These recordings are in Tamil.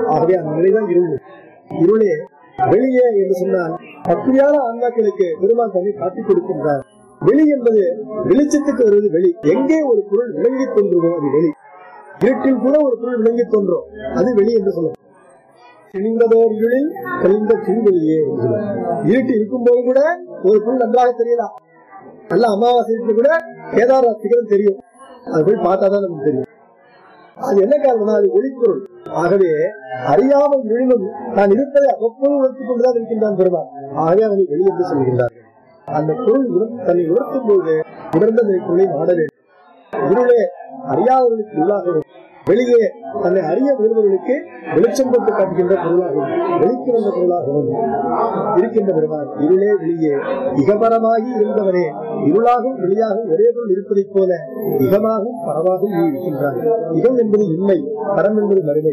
ஆகவே அந்த நிலைதான் இருள் இருளே வெளியே என்று சொன்னால் பக்தியான ஆன்மாக்களுக்கு பெருமான் தன்னை காட்டிக் கொடுக்கின்றார் வெளி என்பது வெளிச்சத்துக்கு வருவது வெளி எங்கே ஒரு பொருள் விளங்கி தோன்றுமோ அது வெளி இருட்டில் கூட ஒரு பொருள் விளங்கி தோன்றும் அது வெளி என்று சொல்லும் சிணிந்ததோர் இருளில் தெளிந்த திருவெளியே என்று சொல்லும். இருட்டு இருக்கும்போது கூட ஒரு பொருள் நன்றாக தெரியலாம் நல்ல அமாவாசைக்கு கூட கேதார சிகரம் தெரியும் அது போய் பார்த்தாதான் நமக்கு தெரியும் அது என்ன காரணம்னா அது ஒளிப்பொருள் ஆகவே அறியாமல் இருளும் தான் இருப்பதை அவ்வப்போது உணர்த்திக் கொண்டுதான் இருக்கின்றான் பெருமாள் ஆகவே அவனை வெளியிட்டு சொல்கின்றார்கள் அந்த பொருள் உணர்- தன்னை உணர்த்தும் போது உணர்ந்த அந்த பொருளை நாட வேண்டும் இருளே அறியாதவர்களுக்கு உள்ளாகவும் வெளியே தன்னை அறிய முயல்பவர்களுக்கு வெளிச்சம் போட்டு காட்டுகின்ற பொருளாகவும் வெளிக்கு வந்த பொருளாகவும் இருக்கின்ற பெருமான் இருளே வெளியே இகபரமாகி இருந்தவனே இருளாகவும் வெளியாகவும் ஒரே பொருள் இருப்பதைப் போல இகமாகவும் பரவாகவும் நீ இருக்கின்றான் இகம் என்பது உண்மை பரம் என்பது மறுமை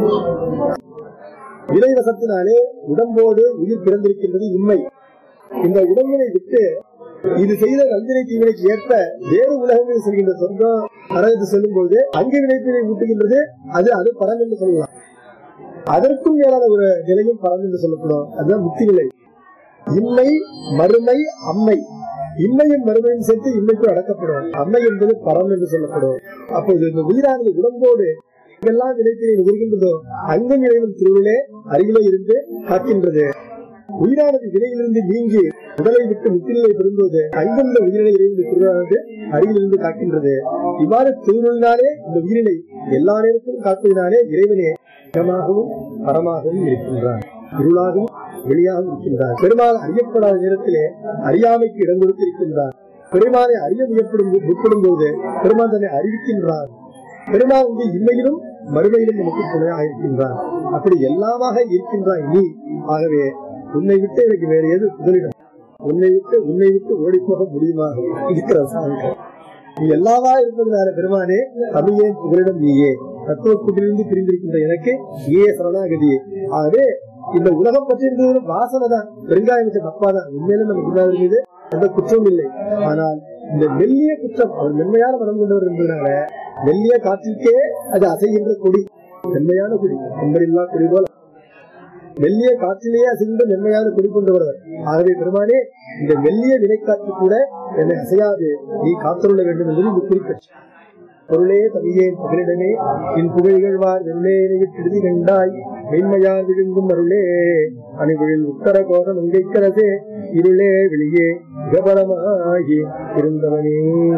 இறைவசத்தினாலே உடம்போடு உயிர் பிறந்திருக்கின்றது உண்மை இந்த உடம்பினை விட்டு இது செய்த நந்தினை தீவினைக்கு ஏற்ப வேறு உலகங்களில் செல்கின்ற சொர்க்கம் நரகத்து செல்லும் பொழுது அங்கு விளைப்பினை ஊட்டுகின்றது அது அது பரம் என்று சொல்லலாம் அதற்கும் மேலான ஒரு நிலையும் பரம் என்று சொல்லப்படும் அதுதான் முக்தி நிலை இம்மை மறுமை அம்மை இம்மையும் மறுமையும் சேர்த்து இம்மைக்கு அடக்கப்படும் அம்மை என்பது பரம் என்று சொல்லப்படும் அப்போது இந்த உயிரானது உடம்போடு எங்கெல்லாம் நிலைத்தினை நுகர்கின்றதோ அங்கும் இறைவன் திருவிழே அருகிலே இருந்து காக்கின்றது உயிரானது வினையிலிருந்து நீங்கி உடலை விட்டு முத்திநிலை பெறும்போது அங்கும் இந்த உயிரினை இறைவன் திருவிழானது அருகிலிருந்து காக்கின்றது இவ்வாறு திருவிழினாலே இந்த உயிரினை எல்லா நேரத்திலும் காப்பதினாலே இறைவனே இடமாகவும் பரமாகவும் இருக்கின்றான் இருளாகவும் வெளியாகவும் இருக்கின்றான் பெருமாள் அறியப்படாத நேரத்திலே அறியாமைக்கு இடம் கொடுத்திருக்கின்றான் பெருமானை அறிய முயற்படும் முற்படும் போது பெருமான் தன்னை அறிவிக்கின்றான் பெருமாள் வந்து இன்மையிலும் மறுமையிலும் நமக்கு துணையாக இருக்கின்றான் அப்படி எல்லாமாக இருக்கின்றான் நீ ஆகவே உன்னை விட்டு எனக்கு வேற எது புகலிடம் உன்னை விட்டு உன்னை விட்டு ஓடி போக முடியுமா இருக்கிற சாங்க நீ எல்லாவா இருப்பதனால பெருமானே தமிழே புகலிடம் நீயே தத்துவ கூட்டிலிருந்து பிரிந்திருக்கின்ற எனக்கு நீயே சரணாகதியே ஆகவே இந்த உலகம் பற்றி இருந்தது வாசனை தான் பெருங்காயம் வச்ச தப்பா தான் உண்மையில நம்ம குருநாதர் மீது எந்த குற்றமும் இல்லை ஆனால் இந்த மெல்லிய குற்றம் அவர் மென்மையான மனம் கொண்டவர் என்பதனால மெல்லிய காற்றிற்கே அது அசைகின்ற கொடி மென்மையான கொடி என்பதில்லா கொடி போல மெல்லிய காற்றிலேயே அசைந்த மென்மையான கொடி கொண்டவர் அவர். ஆகவே பெருமானே இந்த மெல்லிய வினைக்காற்று கூட என்னை அசையாது நீ காத்துள்ள வேண்டும் என்பது இந்த குறிப்பிட்ட பொருளே தமிழே புகலிடமே என் புகழ்கழ்வார் வெள்ளே விட்டெழுதி கண்டாய் மென்மையார் விழுங்கும் அருளே அணிகுழில் உத்தர கோஷம் உங்கைக்கரசே இருளே வெளியே விகபரமாகி இருந்தவனே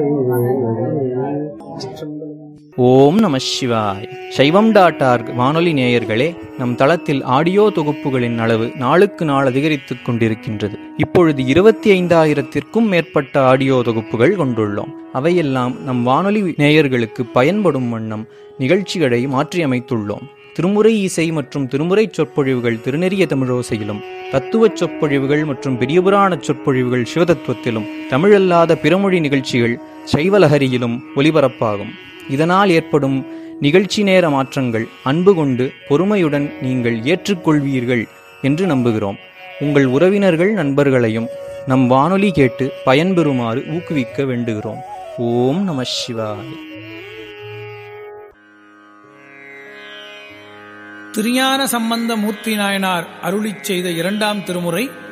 சிற்றம்பலம். ஓம் நம சிவாய் சைவம் டாட் ஆர்க் வானொலி நேயர்களே நம் தளத்தில் ஆடியோ தொகுப்புகளின் அளவு நாளுக்கு நாள் அதிகரித்துக் கொண்டிருக்கின்றது இப்பொழுது இருபத்தி ஐந்தாயிரத்திற்கும் மேற்பட்ட ஆடியோ தொகுப்புகள் கொண்டுள்ளோம் அவையெல்லாம் நம் வானொலி நேயர்களுக்கு பயன்படும் வண்ணம் நிகழ்ச்சிகளை மாற்றியமைத்துள்ளோம் திருமுறை இசை மற்றும் திருமுறை சொற்பொழிவுகள் திருநெறிய தமிழோசையிலும் தத்துவச் சொற்பொழிவுகள் மற்றும் பெரியபுராண சொற்பொழிவுகள் சிவதத்துவத்திலும் தமிழல்லாத பிறமொழி நிகழ்ச்சிகள் சைவலஹரியிலும் ஒலிபரப்பாகும் இதனால் ஏற்படும் நிகழ்ச்சி நேர மாற்றங்கள் அன்பு கொண்டு பொறுமையுடன் நீங்கள் ஏற்றுக்கொள்வீர்கள் என்று நம்புகிறோம் உங்கள் உறவினர்கள் நண்பர்களையும் நம் வானொலி கேட்டு பயன்பெறுமாறு ஊக்குவிக்க வேண்டுகிறோம் ஓம் நம சிவாய திருஞான சம்பந்த மூர்த்தி நாயனார் அருளிச் செய்த இரண்டாம் திருமுறை